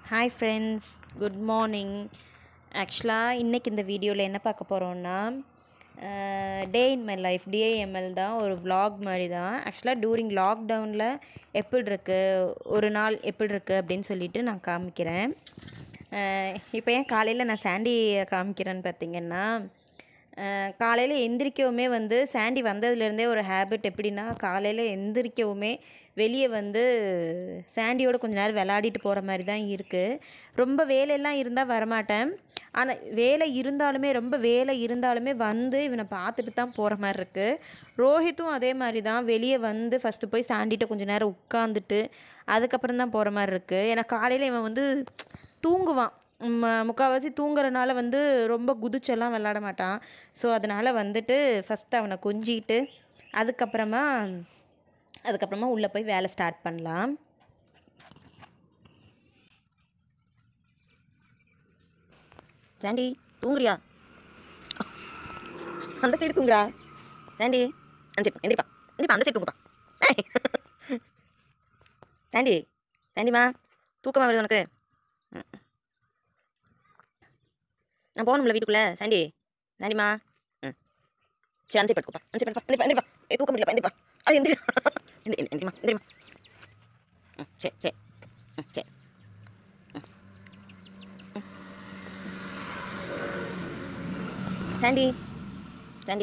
Hi friends good morning ஆக்சுவலாக இன்றைக்கி இந்த வீடியோவில் என்ன பார்க்க போகிறோன்னா day in my life DAML தான் ஒரு vlog மாதிரி தான் ஆக்சுவலாக டூரிங் லாக்டவுனில் எப்படி இருக்கு ஒரு நாள் எப்படி இருக்கு அப்படின்னு சொல்லிட்டு நான் காமிக்கிறேன் இப்போ ஏன் காலையில் நான் சாண்டி காமிக்கிறேன்னு பார்த்தீங்கன்னா காலையில் எந்திரிக்கவுமே வந்து சாண்டி வந்ததுலேருந்தே ஒரு ஹேபிட் எப்படின்னா காலையில் எந்திரிக்கவுமே வெளியே வந்து சாண்டியோட கொஞ்ச நேரம் விளையாடிட்டு போகிற மாதிரி தான் இருக்குது ரொம்ப வேலையெல்லாம் இருந்தால் வரமாட்டேன் ஆனால் வேலை இருந்தாலுமே ரொம்ப வேலை இருந்தாலுமே வந்து இவனை பார்த்துட்டு தான் போகிற மாதிரி இருக்குது ரோஹித்தும் அதே மாதிரி தான் வெளியே வந்து ஃபஸ்ட்டு போய் சாண்டிகிட்ட கொஞ்ச நேரம் உட்காந்துட்டு அதுக்கப்புறம் தான் போகிற மாதிரி இருக்குது ஏன்னா காலையில் இவன் வந்து தூங்குவான் ம முக்கால்வாசி தூங்குறனால வந்து ரொம்ப குதிச்செல்லாம் விளாட மாட்டான் ஸோ அதனால் வந்துட்டு ஃபஸ்ட்டு அவனை கொஞ்சிட்டு அதுக்கப்புறமா அதுக்கப்புறமா உள்ளே போய் வேலை ஸ்டார்ட் பண்ணலாம் சாண்டி தூங்குறியா அந்த சைடு தூங்குறா சாண்டி அந்த சைடு எந்திரிப்பா எந்திரிப்பா அந்த சைடு தூங்குப்பா ஏய். சாண்டி சாண்டிமா தூக்கமாக வருது உனக்கு ம். நான் போகணும்ல வீட்டுக்குள்ளே சாண்டி சாண்டிமா ம் சரி அந்த சைடு படுக்கப்பா அந்த சைடு படுப்பா எந்திரிப்பா எந்திரிப்பா ஏ தூக்க முடியலப்பா எந்திரிப்பா அது எந்திரி எந்திரி எந்திரி, எந்திரிமா எந்திரிமா ம் சரி சரி ம் சரி ம். ம். சாண்டி சாண்டி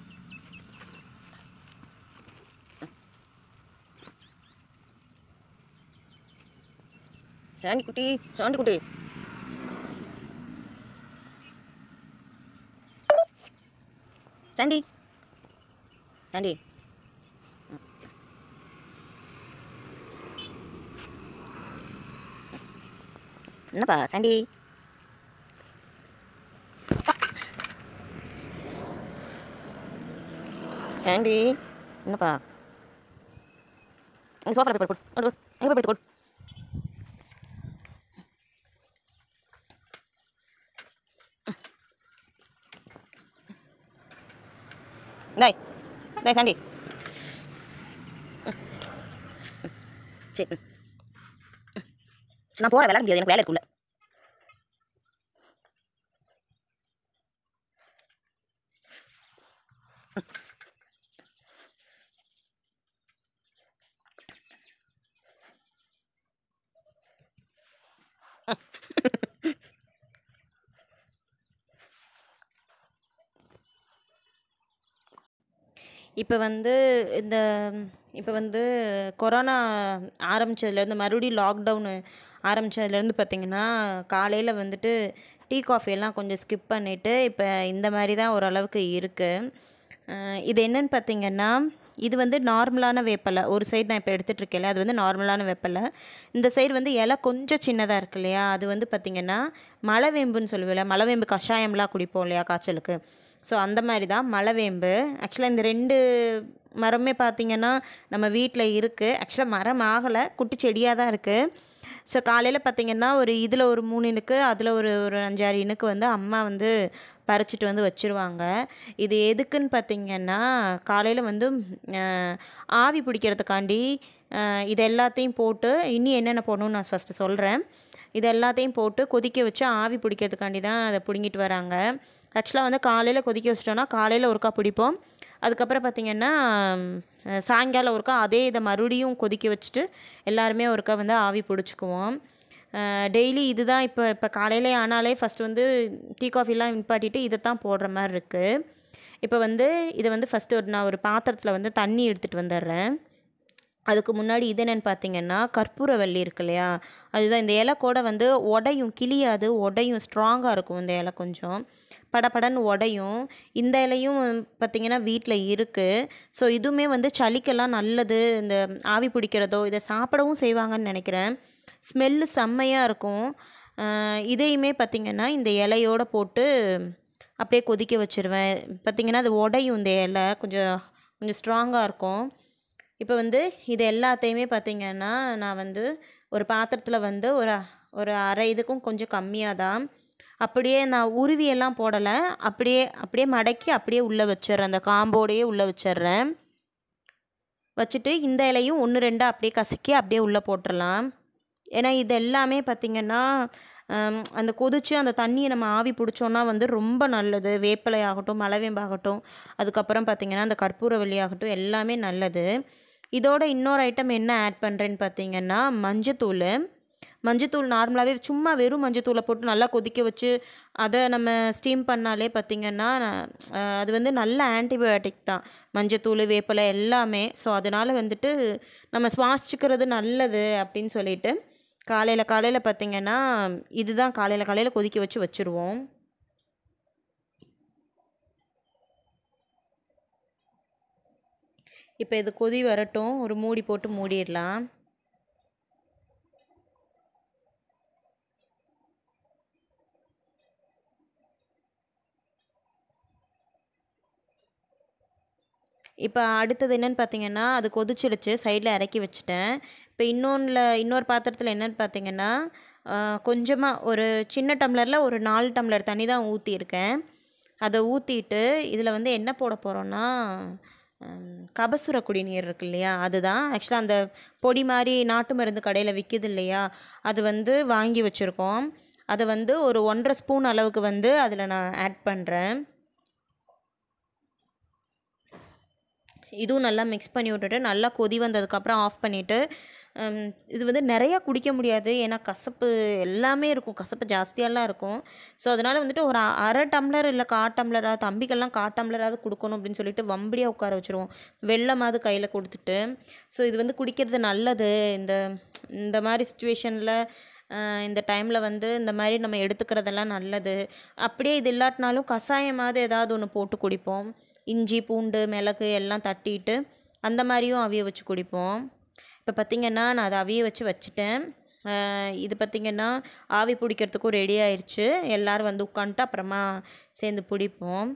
சாண்டி குட்டி சாண்டி குட்டி சாண்டி சாண்டி ம். என்னப்பா சாண்டி சாண்டி என்னப்பா அங்கே சோஃபாவில் போய் படு போடு அங்கே போய் படுத்து போடு டேய் டேய் சாண்டி ம். ம். சரி ம். ம். சரி, நான் போகிறேன் விளையாட முடியாது எனக்கு வேலை இருக்குல்ல இப்போ வந்து இந்த இப்போ வந்து கொரோனா ஆரம்பித்ததுலேருந்து மறுபடியும் லாக்டவுனு ஆரம்பித்ததுலேருந்து பார்த்திங்கன்னா காலையில் வந்துட்டு டீ காஃபி எல்லாம் கொஞ்சம் ஸ்கிப் பண்ணிவிட்டு இப்போ இந்த மாதிரி தான் ஓரளவுக்கு இருக்குது இது என்னன்னு பார்த்தீங்கன்னா இது வந்து நார்மலான வேப்பலை ஒரு சைடு நான் இப்போ எடுத்துகிட்டு இருக்கேன்ல அது வந்து நார்மலான வேப்பலை இந்த சைடு வந்து இலை கொஞ்சம் சின்னதாக இருக்கு இல்லையா அது வந்து பார்த்திங்கன்னா மலைவேம்புன்னு சொல்லுவில்ல மலைவேம்பு கஷாயம்லாம் குடிப்போம் இல்லையா காய்ச்சலுக்கு ஸோ அந்த மாதிரி தான் மலைவேம்பு ஆக்சுவலாக இந்த ரெண்டு மரமே பார்த்திங்கன்னா நம்ம வீட்டில் இருக்குது ஆக்சுவலாக மரம் ஆகலை குட்டி செடியாக தான் இருக்குது ஸோ காலையில் பார்த்திங்கன்னா ஒரு இதில் ஒரு மூணு இனுக்கு அதில் ஒரு ஒரு அஞ்சாறு இனுக்கு வந்து அம்மா வந்து பறிச்சிட்டு வந்து வச்சுருவாங்க இது எதுக்குன்னு பார்த்திங்கன்னா காலையில் வந்து அஹ், ஆவி பிடிக்கிறதுக்காண்டி அஹ், இது எல்லாத்தையும் போட்டு இனி என்னென்ன போடணும்னு நான் ஃபஸ்ட்டு சொல்கிறேன் இது எல்லாத்தையும் போட்டு கொதிக்க வச்சு ஆவி பிடிக்கிறதுக்காண்டி தான் அதை பிடுங்கிட்டு வராங்க ஆக்சுவலாக வந்து காலையில் கொதிக்க வச்சிட்டோன்னா காலையில் ஒருக்கா பிடிப்போம் அதுக்கப்புறம் பார்த்திங்கன்னா அஹ், சாயங்காலம் ஒருக்கா அதே இதை மறுபடியும் கொதிக்க வச்சுட்டு எல்லாருமே ஒருக்கா வந்து ஆவி பிடிச்சிக்குவோம் டெய்லி இதுதான் இப்போ இப்போ காலையிலே ஆனாலே ஃபஸ்ட் வந்து டீ காஃபிலாம் நிப்பாட்டிட்டு இதை தான் போடுற மாதிரி இருக்குது இப்போ வந்து இதை வந்து ஃபஸ்ட்டு ஒரு நான் ஒரு பாத்திரத்தில் வந்து தண்ணி எடுத்துகிட்டு வந்துடுறேன் அதுக்கு முன்னாடி இது என்னென்னு பார்த்தீங்கன்னா கற்பூரவல்லி இருக்கு இல்லையா அதுதான் இந்த இலை கூட வந்து உடையும் கிளியாது உடையும் ஸ்ட்ராங்காக இருக்கும் இந்த இலை கொஞ்சம் படபடன்னு உடையும் இந்த இலையும் பார்த்திங்கன்னா வீட்டில் இருக்குது ஸோ இதுவுமே வந்து சளிக்கெல்லாம் நல்லது இந்த ஆவி பிடிக்கிறதோ இதை சாப்பிடவும் செய்வாங்கன்னு நினைக்கிறேன் ஸ்மெல்லு செம்மையாக இருக்கும் அஹ் இதையுமே பார்த்திங்கன்னா இந்த இலையோட போட்டு அப்படியே கொதிக்க வச்சுருவேன் பார்த்திங்கன்னா அது உடையும் இந்த இலை கொஞ்சம் கொஞ்சம் ஸ்ட்ராங்காக இருக்கும் இப்போ வந்து இது எல்லாத்தையுமே பார்த்திங்கன்னா நான் வந்து ஒரு பாத்திரத்தில் வந்து ஒரு ஒரு அரை இதுக்கும் கொஞ்சம் கம்மியாக தான் அப்படியே நான் உருவி எல்லாம் போடலை அப்படியே அப்படியே மடக்கி அப்படியே உள்ளே வச்சிடுறேன் அந்த காம்போடையே உள்ளே வச்சிடுறேன் வச்சுட்டு இந்த இலையும் ஒன்று ரெண்டாக அப்படியே கசக்கி அப்படியே உள்ளே போட்டுடலாம் ஏன்னா இது எல்லாமே பார்த்திங்கன்னா ஹம், அந்த கொதிச்சு அந்த தண்ணியை நம்ம ஆவி பிடிச்சோன்னா வந்து ரொம்ப நல்லது வேப்பிலை ஆகட்டும் மலைவேம்பாகட்டும் அதுக்கப்புறம் பார்த்திங்கன்னா அந்த கற்பூரவள்ளி ஆகட்டும் எல்லாமே நல்லது இதோட இன்னொரு ஐட்டம் என்ன ஆட் பண்ணுறேன்னு பார்த்தீங்கன்னா மஞ்சத்தூள் மஞ்சத்தூள் நார்மலாகவே சும்மா வெறும் மஞ்சத்தூளை போட்டு நல்லா கொதிக்க வச்சு அதை நம்ம ஸ்டீம் பண்ணாலே பார்த்திங்கன்னா அஹ், அது வந்து நல்ல ஆன்டிபயோட்டிக் தான் மஞ்சத்தூள் வேப்பிலை எல்லாமே ஸோ அதனால் வந்துட்டு நம்ம சுவாசிச்சுக்கிறது நல்லது அப்படின்னு சொல்லிட்டு காலையில் காலையில் பார்த்திங்கன்னா இதுதான் காலையில் காலையில் கொதிக்க வச்சு வச்சுருவோம் இப்போ இது கொதி வரட்டும் ஒரு மூடி போட்டு மூடிடலாம் இப்போ அடுத்தது என்னன்னு பார்த்தீங்கன்னா அது கொதிச்சிடுச்சு சைடில் இறக்கி வச்சுட்டேன் இப்போ இன்னொன்றில் இன்னொரு பாத்திரத்தில் என்னன்னு பார்த்தீங்கன்னா கொஞ்சமாக ஒரு சின்ன டம்ளரில் ஒரு நாலு டம்ளர் தண்ணி தான் ஊற்றியிருக்கேன் அதை ஊற்றிட்டு இதில் வந்து என்ன போட போகிறோன்னா கபசுர குடிநீர் இருக்கு இல்லையா அதுதான் ஆக்சுவலாக அந்த பொடி மாதிரி நாட்டு மருந்து கடையில் விற்கிது இல்லையா அது வந்து வாங்கி வச்சுருக்கோம் அதை வந்து ஒரு ஒன்றரை ஸ்பூன் அளவுக்கு வந்து அதில் நான் ஆட் பண்ணுறேன் இதுவும் நல்லா மிக்ஸ் பண்ணி விட்டுட்டு நல்லா கொதி வந்ததுக்கப்புறம் ஆஃப் பண்ணிவிட்டு இது வந்து நிறையா குடிக்க முடியாது ஏன்னா கசப்பு எல்லாமே இருக்கும் கசப்பு ஜாஸ்தியாலாம் இருக்கும் ஸோ அதனால் வந்துட்டு ஒரு அ- அரை டம்ளர் இல்லை கா டம்ளராக தம்பிக்கெல்லாம் கா டம்ளராவது கொடுக்கணும் அப்படின்னு சொல்லிட்டு வம்படியாக உட்கார வச்சுருவோம் வெள்ளமாவது கையில் கொடுத்துட்டு ஸோ இது வந்து குடிக்கிறது நல்லது இந்த இந்த மாதிரி சுச்சுவேஷனில் இந்த டைமில் வந்து இந்த மாதிரி நம்ம எடுத்துக்கிறதெல்லாம் நல்லது அப்படியே இது இல்லாட்டினாலும் கஷாயமாவது ஏதாவது ஒன்று போட்டு குடிப்போம் இஞ்சி பூண்டு மிளகு எல்லாம் தட்டிட்டு அந்த மாதிரியும் அவிய வச்சு குடிப்போம் இப்போ பார்த்திங்கன்னா நான் அதை அவிய வச்சு வச்சுட்டேன் அஹ் இது பார்த்திங்கன்னா ஆவி பிடிக்கிறதுக்கும் ரெடி ஆயிடுச்சு எல்லோரும் வந்து உட்காந்துட்டு அப்புறமா சேர்ந்து பிடிப்போம்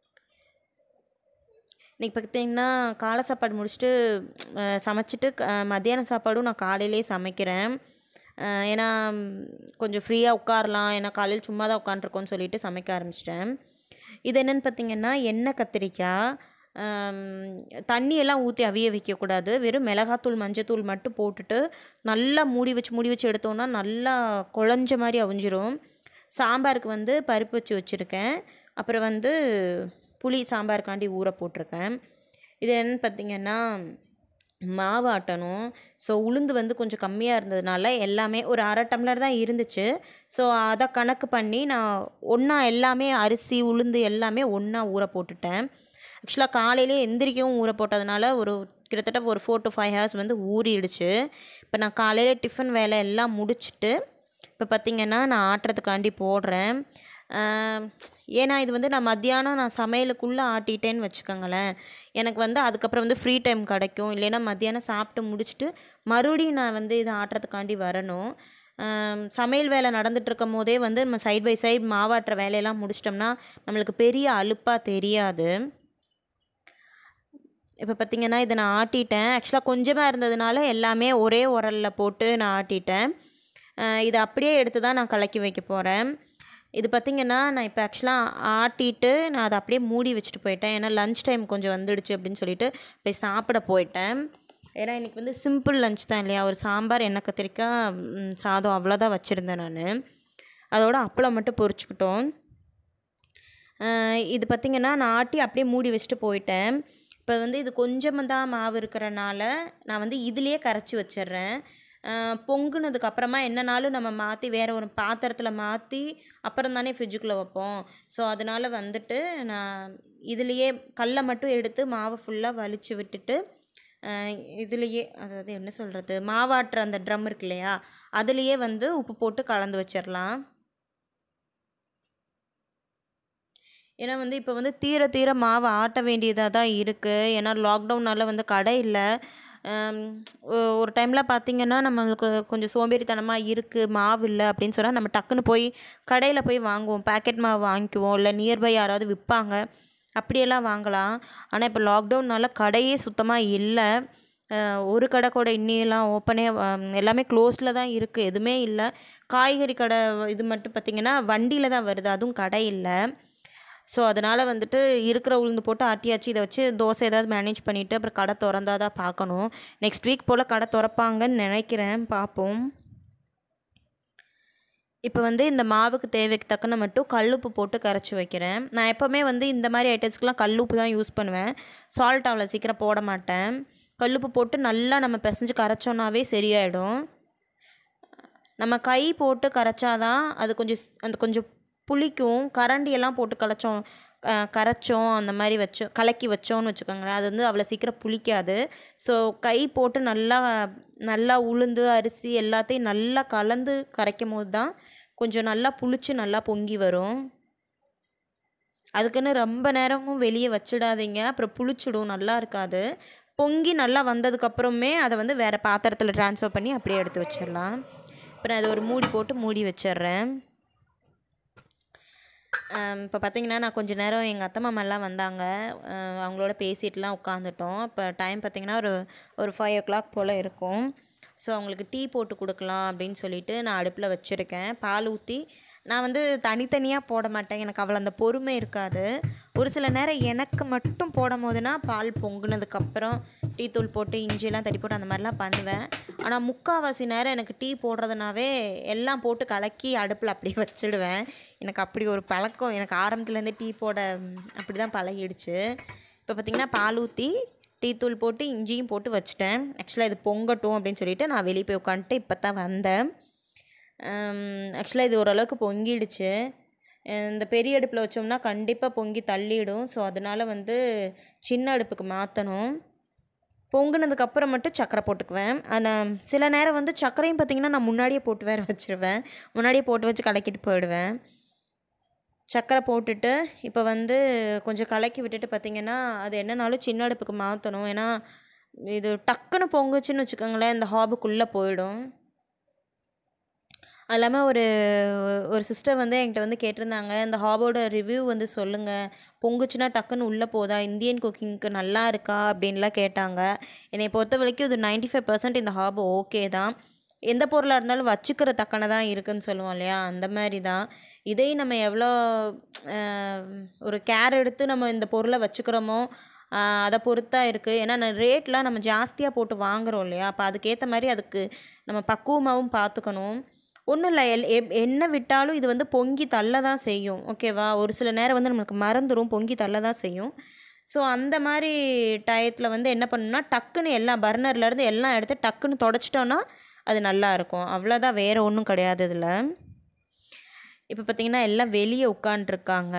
இன்றைக்கி பார்த்திங்கன்னா காலை சாப்பாடு முடிச்சுட்டு அஹ், சமைச்சிட்டு க- மத்தியான சாப்பாடும் நான் காலையிலே சமைக்கிறேன் அஹ், ஏன்னா ம், கொஞ்சம் ஃப்ரீயாக உட்காரலாம் ஏன்னா காலையில் சும்மா தான் உட்காண்ட்ருக்கோன்னு சொல்லிட்டு சமைக்க ஆரம்பிச்சிட்டேன் இது என்னென்னு பார்த்தீங்கன்னா எண்ணெய் கத்திரிக்காய் ஆம், தண்ணியெல்லாம் ஊற்றி அவிய வைக்கக்கூடாது வெறும் மிளகாத்தூள் மஞ்சத்தூள் மட்டும் போட்டுட்டு நல்லா மூடி வச்சு மூடி வச்சு எடுத்தோன்னா நல்லா குழஞ்ச மாதிரி அவிஞ்சிரும் சாம்பாருக்கு வந்து பருப்பு வச்சு வச்சுருக்கேன் அப்புறம் வந்து புளி சாம்பாருக்காண்டி ஊற போட்டிருக்கேன் இது என்னென்னு பார்த்தீங்கன்னா மாவு ஆட்டணும் ஸோ உளுந்து வந்து கொஞ்சம் கம்மியாக இருந்ததுனால எல்லாமே ஒரு அரை டம்ளர் தான் இருந்துச்சு ஸோ அதை கணக்கு பண்ணி நான் ஒன்றா எல்லாமே அரிசி உளுந்து எல்லாமே ஒன்றா ஊற போட்டுட்டேன் ஆக்சுவலாக காலையிலே எந்திரிக்கவும் ஊற போட்டதுனால ஒரு கிட்டத்தட்ட ஒரு ஃபோர் டு ஃபைவ் ஹவர்ஸ் வந்து ஊறிடுச்சு இப்போ நான் காலையில் டிஃபன் வேலை எல்லாம் முடிச்சுட்டு இப்போ பார்த்திங்கன்னா நான் ஆட்டுறதுக்காண்டி போடுறேன் ஆம், ஏன்னா இது வந்து நான் மத்தியானம் நான் சமையலுக்குள்ளே ஆட்டிட்டேன்னு வச்சுக்கோங்களேன் எனக்கு வந்து அதுக்கப்புறம் வந்து ஃப்ரீ டைம் கிடைக்கும் இல்லைன்னா மத்தியானம் சாப்பிட்டு முடிச்சுட்டு மறுபடியும் நான் வந்து இதை ஆட்டுறதுக்காண்டி வரணும் ஆம், சமையல் வேலை நடந்துட்டு இருக்கும் போதே வந்து நம்ம சைட் பை சைடு மாவாட்டுற வேலையெல்லாம் முடிச்சிட்டோம்னா நம்மளுக்கு பெரிய அலுப்பாக தெரியாது இப்போ பார்த்தீங்கன்னா இதை நான் ஆட்டிட்டேன் ஆக்சுவலாக கொஞ்சமாக இருந்ததுனால எல்லாமே ஒரே உரலில் போட்டு நான் ஆட்டிட்டேன் அஹ் இதை அப்படியே எடுத்து தான் நான் கலக்கி வைக்க போகிறேன் இது பார்த்திங்கன்னா நான் இப்போ ஆக்சுவலாக ஆட்டிட்டு நான் அதை அப்படியே மூடி வச்சுட்டு போயிட்டேன் ஏன்னா லஞ்ச் டைம் கொஞ்சம் வந்துடுச்சு அப்படின்னு சொல்லிட்டு போய் சாப்பிட போயிட்டேன் ஏன்னா இன்றைக்கி வந்து சிம்பிள் லஞ்ச் தான் இல்லையா ஒரு சாம்பார் எண்ணெய் கத்திரிக்காய் ம், சாதம் அவ்வளோதான் வச்சுருந்தேன் நான் அதோட அப்பளம் மட்டும் பொரிச்சுக்கிட்டோம் ஆஹ் இது பார்த்திங்கன்னா நான் ஆட்டி அப்படியே மூடி வச்சுட்டு போயிட்டேன் இப்போ வந்து இது கொஞ்சமாக தான் மாவு இருக்கிறனால நான் வந்து இதுலேயே கரைச்சி வச்சிடுறேன் ஆஹ் பொங்குனதுக்கு அப்புறமா என்னனாலும் நம்ம மாற்றி வேறு ஒரு பாத்திரத்தில் மாற்றி அப்புறம் தானே ஃப்ரிட்ஜுக்குள்ளே வைப்போம் ஸோ அதனால் வந்துட்டு நான் இதுலேயே கல்லை மட்டும் எடுத்து மாவை ஃபுல்லாக வலிச்சு விட்டுட்டு ஆஹ் இதுலேயே அதாவது என்ன சொல்கிறது மாவாட்டுற அந்த ட்ரம் இருக்கு இல்லையா அதுலேயே வந்து உப்பு போட்டு கலந்து வச்சிடலாம் ஏன்னா வந்து இப்போ வந்து தீர தீர மாவு ஆட்ட வேண்டியதாக தான் இருக்குது ஏன்னா லாக்டவுனால் வந்து கடை இல்லை ஆம், ஒ- ஒரு டைமில் பார்த்தீங்கன்னா நம்மளுக்கு கொஞ்சம் சோம்பேறித்தனமாக இருக்குது மாவு இல்லை அப்படின்னு சொன்னால் நம்ம டக்குன்னு போய் கடையில் போய் வாங்குவோம் பேக்கெட் மாவு வாங்கிக்குவோம் இல்லை நியர்பை யாராவது விற்பாங்க அப்படியெல்லாம் வாங்கலாம் ஆனால் இப்போ லாக்டவுன்னால கடையே சுத்தமாக இல்லை அஹ், ஒரு கடை கூட இன்னியெல்லாம் ஓப்பனே எல்லாமே க்ளோஸில் தான் இருக்குது எதுவுமே இல்லை காய்கறி கடை இது மட்டும் பார்த்திங்கன்னா வண்டியில் தான் வருது அதுவும் கடை இல்லை ஸோ அதனால் வந்துட்டு இருக்கிற உளுந்து போட்டு ஆட்டியாச்சு இதை வச்சு தோசை ஏதாவது மேனேஜ் பண்ணிவிட்டு அப்புறம் கடை திறந்தா தான் பார்க்கணும் நெக்ஸ்ட் வீக் போல் கடை திறப்பாங்கன்னு நினைக்கிறேன் பார்ப்போம் இப்போ வந்து இந்த மாவுக்கு தேவைக்கு தக்கன மட்டும் கல்லுப்பு போட்டு கரைச்சி வைக்கிறேன் நான் எப்போவுமே வந்து இந்த மாதிரி ஐட்டம்ஸ்க்கெலாம் கல்லுப்பு தான் யூஸ் பண்ணுவேன் சால்ட் அவ்வளோ சீக்கிரம் போட மாட்டேன் கல்லுப்பு போட்டு நல்லா நம்ம பிசைஞ்சு கரைச்சோன்னாவே சரியாயிடும் நம்ம கை போட்டு கரைச்சாதான் அது கொஞ்சம் ஸ்- அந்த கொஞ்சம் புளிக்கும் கரண்டி எல்லாம் போட்டு கலைச்சோம் அஹ், கரைச்சோம் அந்த மாதிரி வச்சோம் கலக்கி வச்சோம்னு வச்சுக்கோங்களேன் அது வந்து அவ்வளோ சீக்கிரம் புளிக்காது ஸோ கை போட்டு நல்லா நல்லா உளுந்து அரிசி எல்லாத்தையும் நல்லா கலந்து கரைக்கும் போது தான் கொஞ்சம் நல்லா புளிச்சு நல்லா பொங்கி வரும் அதுக்குன்னு ரொம்ப நேரமும் வெளியே வச்சிடாதீங்க அப்புறம் புளிச்சிடும் நல்லா இருக்காது பொங்கி நல்லா வந்ததுக்கப்புறமே அதை வந்து வேறு பாத்திரத்தில் ட்ரான்ஸ்ஃபர் பண்ணி அப்படியே எடுத்து வச்சிடலாம் அப்புறம் அதை ஒரு மூடி போட்டு மூடி வச்சிடுறேன் இப்போ பார்த்தீங்கன்னா நான் கொஞ்ச நேரம் எங்கள் அத்தை மாமாலாம் வந்தாங்க அஹ் அவங்களோட பேசிட்டுலாம் உட்காந்துட்டோம் இப்போ டைம் பார்த்தீங்கன்னா ஒரு ஒரு ஃபைவ் ஓ கிளாக் போல் இருக்கும் ஸோ அவங்களுக்கு டீ போட்டு கொடுக்கலாம் அப்படின்னு சொல்லிட்டு நான் அடுப்பில் வச்சுருக்கேன் பால் ஊற்றி நான் வந்து தனித்தனியாக போட மாட்டேன் எனக்கு அவ்வளோ அந்த பொறுமை இருக்காது ஒரு சில நேரம் எனக்கு மட்டும் போடும் போதுனா பால் பொங்குனதுக்கப்புறம் டீ தூள் போட்டு இஞ்சியெல்லாம் தட்டி போட்டு அந்த மாதிரிலாம் பண்ணுவேன் ஆனால் முக்கால்வாசி நேரம் எனக்கு டீ போடுறதுனாவே எல்லாம் போட்டு கலக்கி அடுப்பில் அப்படியே வச்சிடுவேன் எனக்கு அப்படி ஒரு பழக்கம் எனக்கு ஆரம்பத்துலேருந்தே டீ போட ம், அப்படி தான் பழகிடுச்சு இப்போ பார்த்திங்கன்னா பால் ஊற்றி டீ தூள் போட்டு இஞ்சியும் போட்டு வச்சுட்டேன் ஆக்சுவலாக இது பொங்கட்டும் அப்படின்னு சொல்லிட்டு நான் வெளியே போய் உட்காந்துட்டு இப்போ தான் வந்தேன் ஆக்சுவலாக இது ஓரளவுக்கு பொங்கிடுச்சு அஹ் இந்த பெரிய அடுப்பில் வச்சோம்னா கண்டிப்பாக பொங்கி தள்ளிடும் ஸோ அதனால் வந்து சின்ன அடுப்புக்கு மாற்றணும் பொங்குனதுக்கு அப்புறம் மட்டும் சர்க்கரை போட்டுக்குவேன் ஆனால் சில நேரம் வந்து சர்க்கரையும் பார்த்திங்கன்னா நான் முன்னாடியே போட்டு வேறு வச்சுருவேன் முன்னாடியே போட்டு வச்சு கலக்கிட்டு போயிடுவேன் சர்க்கரை போட்டுட்டு இப்போ வந்து கொஞ்சம் கலக்கி விட்டுட்டு பார்த்திங்கன்னா அது என்னனாலும் சின்ன அடுப்புக்கு மாற்றணும் ஏன்னா இது டக்குன்னு பொங்குச்சுன்னு வச்சுக்கோங்களேன் இந்த ஹாபுக்குள்ளே போயிடும் அது இல்லாமல் ஒரு ஒரு சிஸ்டர் வந்து என்கிட்ட வந்து கேட்டிருந்தாங்க இந்த ஹாபோட ரிவ்யூ வந்து சொல்லுங்கள் பொங்குச்சுன்னா டக்குன்னு உள்ளே போதா இந்தியன் குக்கிங்க்கு நல்லா இருக்கா அப்படின்லாம் கேட்டாங்க என்னை பொறுத்த வரைக்கும் இது 95% ஃபைவ் பர்சன்ட் இந்த ஹாப் ஓகே தான் எந்த பொருளாக இருந்தாலும் வச்சுக்கிற தக்கன தான் இருக்குன்னு சொல்லுவோம் இல்லையா அந்த மாதிரி தான் இதையும் நம்ம எவ்வளோ அஹ், ஒரு கேர் எடுத்து நம்ம இந்த பொருளை வச்சுக்கிறோமோ ஆஹ் அதை பொறுத்தா இருக்குது ஏன்னா நான் ரேட்லாம் நம்ம ஜாஸ்தியாக போட்டு வாங்குறோம் இல்லையா அப்போ அதுக்கேற்ற மாதிரி அதுக்கு நம்ம பக்குவமாகவும் பார்த்துக்கணும் ஒன்றும் இல்லை எல் எப்- என்ன விட்டாலும் இது வந்து பொங்கி தள்ள தான் செய்யும் ஓகேவா ஒரு சில நேரம் வந்து நம்மளுக்கு மறந்துடும் பொங்கி தள்ள தான் செய்யும் ஸோ அந்த மாதிரி டயத்தில் வந்து என்ன பண்ணணும்னா டக்குன்னு எல்லாம் பர்னர்லேருந்து எல்லாம் எடுத்து டக்குன்னு தொடச்சிட்டோன்னா அது நல்லா இருக்கும் அவ்வளோதான் வேறு ஒன்றும் கிடையாது இதில் இப்போ பார்த்தீங்கன்னா எல்லாம் வெளியே உட்காண்ட்ருக்காங்க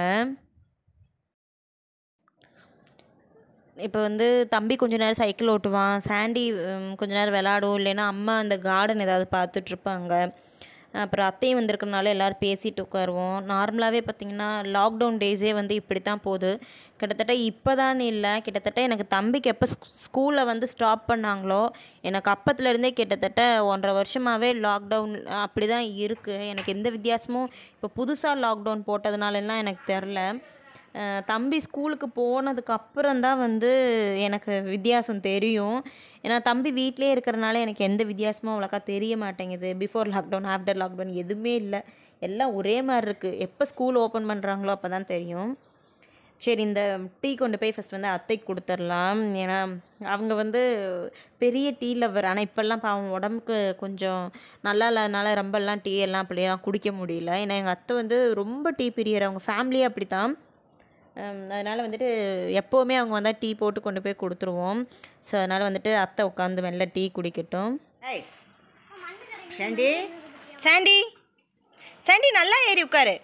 இப்போ வந்து தம்பி கொஞ்ச நேரம் சைக்கிள் ஓட்டுவான் சாண்டி உம், கொஞ்ச நேரம் விளாடும் இல்லைன்னா அம்மா அந்த கார்டன் ஏதாவது பார்த்துட்ருப்பாங்க அப்புறம் அத்தையும் வந்திருக்கனால எல்லோரும் பேசிட்டு உட்காருவோம் நார்மலாகவே பார்த்திங்கன்னா லாக்டவுன் டேஸே வந்து இப்படி தான் போகுது கிட்டத்தட்ட இப்போ தான் இல்லை கிட்டத்தட்ட எனக்கு தம்பிக்கு எப்போ ஸ்கூலில் வந்து ஸ்டாப் பண்ணாங்களோ எனக்கு அப்பத்துலேருந்தே கிட்டத்தட்ட ஒன்றரை வருஷமாகவே லாக்டவுன் அப்படி தான் இருக்குது எனக்கு எந்த வித்தியாசமும் இப்போ புதுசாக லாக்டவுன் போட்டதுனாலலாம் எனக்கு தெரில அஹ் தம்பி ஸ்கூலுக்கு போனதுக்கு அப்புறம் தான் வந்து எனக்கு வித்தியாசம் தெரியும் ஏன்னா தம்பி வீட்டிலே இருக்கிறனால எனக்கு எந்த வித்தியாசமும் அவ்வளோக்கா தெரிய மாட்டேங்குது பிஃபோர் லாக்டவுன் ஆஃப்டர் லாக்டவுன் எதுவுமே இல்லை எல்லாம் ஒரே மாதிரி இருக்குது எப்போ ஸ்கூல் ஓப்பன் பண்ணுறாங்களோ அப்போ தான் தெரியும் சரி இந்த டீ கொண்டு போய் ஃபஸ்ட் வந்து அத்தைக்கு கொடுத்துர்லாம் ஏன்னா அவங்க வந்து பெரிய டீ லவர் ஆனால் இப்போல்லாம் பாவம் உடம்புக்கு கொஞ்சம் நல்லா இல்லாதனால ரொம்பலாம் டீ எல்லாம் அப்படியெல்லாம் குடிக்க முடியல ஏன்னா எங்கள் அத்தை வந்து ரொம்ப டீ பிரியர் அவங்க ஃபேமிலியே அப்படி தான் அதனால் வந்துட்டு எப்போவுமே அவங்க வந்தால் டீ போட்டு கொண்டு போய் கொடுத்துருவோம் ஸோ அதனால் வந்துட்டு அத்தை உட்காந்து மெல்ல டீ குடிக்கட்டும் ஏய் சாண்டி சாண்டி சாண்டி நல்லா ஏறி உட்காரு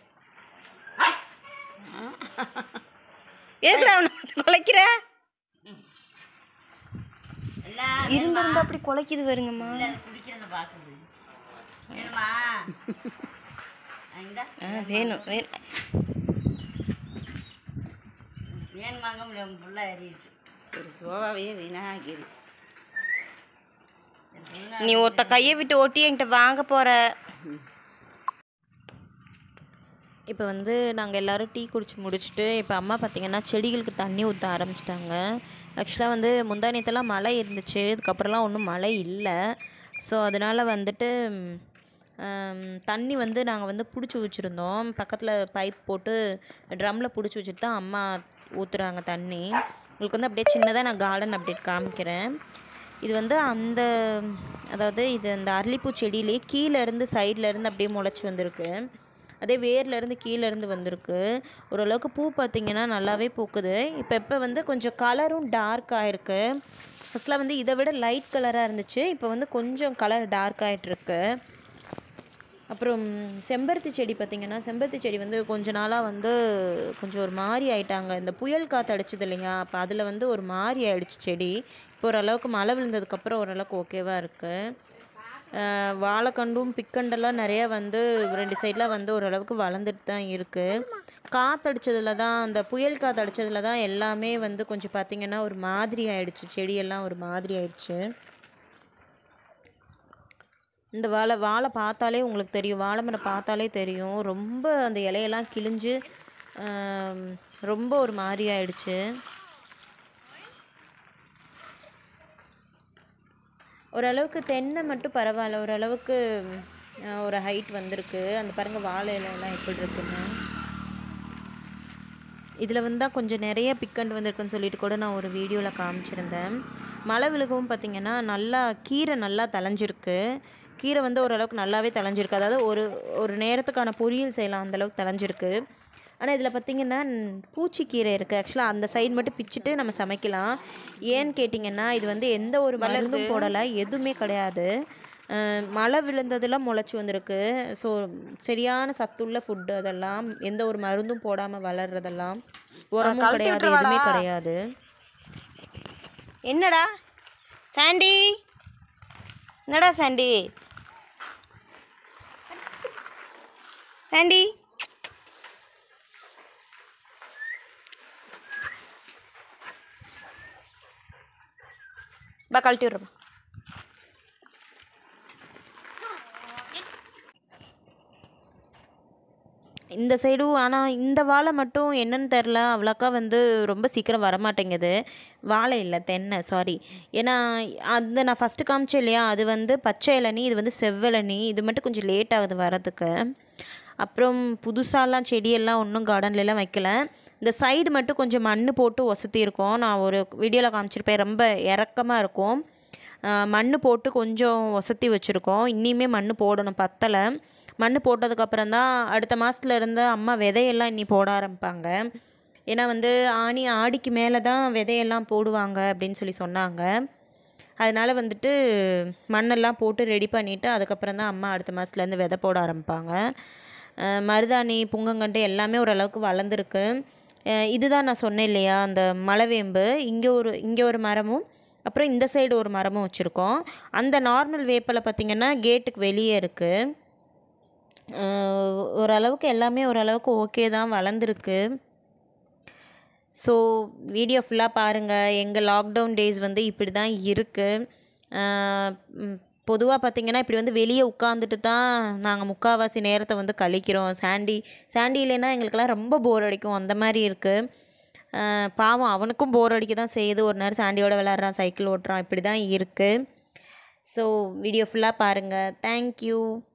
எதுக்குடா அவனை குலைக்கிற எல்லாம் இருந்திருந்து அப்படி குலைக்குது வருங்கம்மா குடிக்கிறத பார்க்குது வேணுமா இந்த ஆ வேணும் வேணும் வேணுமாங்க முடியும் ஃபுல்லாக ஏறிடுச்சு ஒரு சோபாவே வீணாகிருச்சு நீ ஒருத்த கையை விட்டு ஓட்டி என்கிட்ட வாங்க போகிற இப்போ வந்து நாங்கள் எல்லோரும் டீ குடிச்சு முடிச்சுட்டு இப்போ அம்மா பார்த்திங்கன்னா செடிகளுக்கு தண்ணி ஊற்ற ஆரம்பிச்சிட்டாங்க ஆக்சுவலாக வந்து முந்தானியத்தெல்லாம் மழை இருந்துச்சு இதுக்கப்புறம்லாம் ஒன்றும் மழை இல்லை ஸோ அதனால் வந்துட்டு ம், தண்ணி வந்து நாங்கள் வந்து பிடிச்சி வச்சுருந்தோம் பக்கத்தில் பைப் போட்டு ட்ரம்மில் பிடிச்சி வச்சுட்டு தான் அம்மா ஊற்றுறாங்க தண்ணி உங்களுக்கு வந்து அப்படியே சின்னதாக நான் கார்டன் அப்டேட் காமிக்கிறேன் இது வந்து அந்த அதாவது இது அந்த அரளிப்பூ செடியிலே கீழே இருந்து சைடில் இருந்து அப்படியே முளைச்சி வந்திருக்கு அதே வேர்ல இருந்து கீழே இருந்து வந்திருக்கு ஓரளவுக்கு பூ பார்த்திங்கன்னா நல்லாவே பூக்குது இப்போ இப்போ வந்து கொஞ்சம் கலரும் டார்க் ஆகிருக்கு ஃபஸ்ட்டில் வந்து இதை விட லைட் கலராக இருந்துச்சு இப்போ வந்து கொஞ்சம் கலர் டார்க் ஆகிட்டுருக்கு அப்புறம் செம்பருத்தி செடி பார்த்திங்கன்னா செம்பருத்தி செடி வந்து கொஞ்ச நாளாக வந்து கொஞ்சம் ஒரு மாதிரி ஆயிட்டாங்க இந்த புயல் காற்று அடிச்சது இல்லையா அப்போ அதில் வந்து ஒரு மாதிரி ஆயிடுச்சு செடி இப்போ ஓரளவுக்கு மழை விழுந்ததுக்கப்புறம் ஓரளவுக்கு ஓகேவாக இருக்குது வாழைக்கண்டும் பிக்கண்டெல்லாம் நிறையா வந்து ரெண்டு சைடில் வந்து ஓரளவுக்கு வளர்ந்துட்டு தான் இருக்குது காற்றடிச்சதுல தான் அந்த புயல் காற்று அடிச்சதுல தான் எல்லாமே வந்து கொஞ்சம் பார்த்திங்கன்னா ஒரு மாதிரி ஆயிடுச்சு செடியெல்லாம் ஒரு மாதிரி ஆயிடுச்சு இந்த வாழை வாழை பார்த்தாலே உங்களுக்கு தெரியும் வாழை மரம் பார்த்தாலே தெரியும் ரொம்ப அந்த இலையெல்லாம் கிழிஞ்சு ஆம், ரொம்ப ஒரு மாதிரி ஆயிடுச்சு ஓரளவுக்கு தென்னை மட்டும் பரவாயில்ல ஓரளவுக்கு ஆ, ஒரு ஹைட் வந்திருக்கு அந்த பாருங்கள் வாழை இலையெல்லாம் எப்படி இருக்குன்னு இதில் வந்து தான் கொஞ்சம் நிறைய பிக்கண்ட் வந்திருக்குன்னு சொல்லிட்டு கூட நான் ஒரு வீடியோவில் காமிச்சிருந்தேன் மழை விழுகவும் பார்த்தீங்கன்னா நல்லா கீரை நல்லா தளைஞ்சிருக்கு கீரை வந்து ஓரளவுக்கு நல்லாவே தளைஞ்சிருக்கு அதாவது ஒரு ஒரு நேரத்துக்கான பொரியல் செய்யலாம் அந்தளவுக்கு தளைஞ்சிருக்கு ஆனால் இதில் பார்த்தீங்கன்னா ம், பூச்சிக்கீரை இருக்குது ஆக்சுவலாக அந்த சைடு மட்டும் பிச்சுட்டு நம்ம சமைக்கலாம் ஏன்னு கேட்டிங்கன்னா இது வந்து எந்த ஒரு மருந்தும் போடலை எதுவுமே கிடையாது அஹ், மழை விழுந்ததெல்லாம் முளைச்சி வந்திருக்கு ஸோ சரியான சத்துள்ள ஃபுட்டு அதெல்லாம் எந்த ஒரு மருந்தும் போடாமல் வளர்றதெல்லாம் உரமும் கிடையாது எதுவுமே கிடையாது என்னடா சாண்டி என்னடா சாண்டி சாண்டி பா கழட்டி விட்றப்பா இந்த சைடும் ஆனால் இந்த வாழை மட்டும் என்னன்னு தெரில அவ்வளோக்கா வந்து ரொம்ப சீக்கிரம் வரமாட்டேங்குது வாழை இல்லை தென்னை சாரி ஏன்னா அந்த நான் ஃபஸ்ட்டு காமிச்சேன் இல்லையா அது வந்து பச்சை இளநீ இது வந்து செவ்விளநீ இது மட்டும் கொஞ்சம் லேட் ஆகுது வரதுக்கு அப்புறம் புதுசாலாம் செடியெல்லாம் ஒன்றும் கார்டன்லலாம் வைக்கல இந்த சைடு மட்டும் கொஞ்சம் மண் போட்டு ஒசத்தியிருக்கோம் நான் ஒரு வீடியோவில் காமிச்சிருப்பேன் ரொம்ப இறக்கமாக இருக்கும் மண் போட்டு கொஞ்சம் ஒசத்தி வச்சுருக்கோம் இன்னியுமே மண் போடணும் பத்தலை மண் போட்டதுக்கப்புறம் தான் அடுத்த மாதத்துல இருந்து அம்மா விதையெல்லாம் இன்னி போட ஆரம்பிப்பாங்க ஏன்னா வந்து ஆனி ஆடிக்கு மேலே தான் விதையெல்லாம் போடுவாங்க அப்படின்னு சொல்லி சொன்னாங்க அதனால் வந்துட்டு மண்ணெல்லாம் போட்டு ரெடி பண்ணிவிட்டு அதுக்கப்புறம் தான் அம்மா அடுத்த மாதத்துலேருந்து விதை போட ஆரம்பிப்பாங்க அஹ் மருதாணி புங்கங்கண்டு எல்லாமே ஓரளவுக்கு வளர்ந்துருக்கு அஹ் இதுதான் நான் சொன்னேன் இல்லையா அந்த மலைவேம்பு இங்கே ஒரு இங்கே ஒரு மரமும் அப்புறம் இந்த சைடு ஒரு மரமும் வச்சுருக்கோம் அந்த நார்மல் வேப்பில் பார்த்திங்கன்னா கேட்டுக்கு வெளியே இருக்குது ஓரளவுக்கு எல்லாமே ஓரளவுக்கு ஓகே தான் வளர்ந்துருக்கு ஸோ வீடியோ ஃபுல்லாக பாருங்கள் எங்கள் லாக்டவுன் டேஸ் வந்து இப்படி தான் இருக்குது பொதுவாக பார்த்தீங்கன்னா இப்படி வந்து வெளியே உட்காந்துட்டு தான் நாங்கள் முக்கால்வாசி நேரத்தை வந்து கழிக்கிறோம் சாண்டி சாண்டி இல்லைன்னா எங்களுக்கெல்லாம் ரொம்ப போர் அடிக்கும் அந்த மாதிரி இருக்குது பாவம் அவனுக்கும் போர் அடிக்க தான் செய்யுது ஒரு நேரம் சாண்டியோட விளாட்றான் சைக்கிள் ஓட்டுறான் இப்படி தான் இருக்குது ஸோ வீடியோ ஃபுல்லாக பாருங்கள் தேங்க்யூ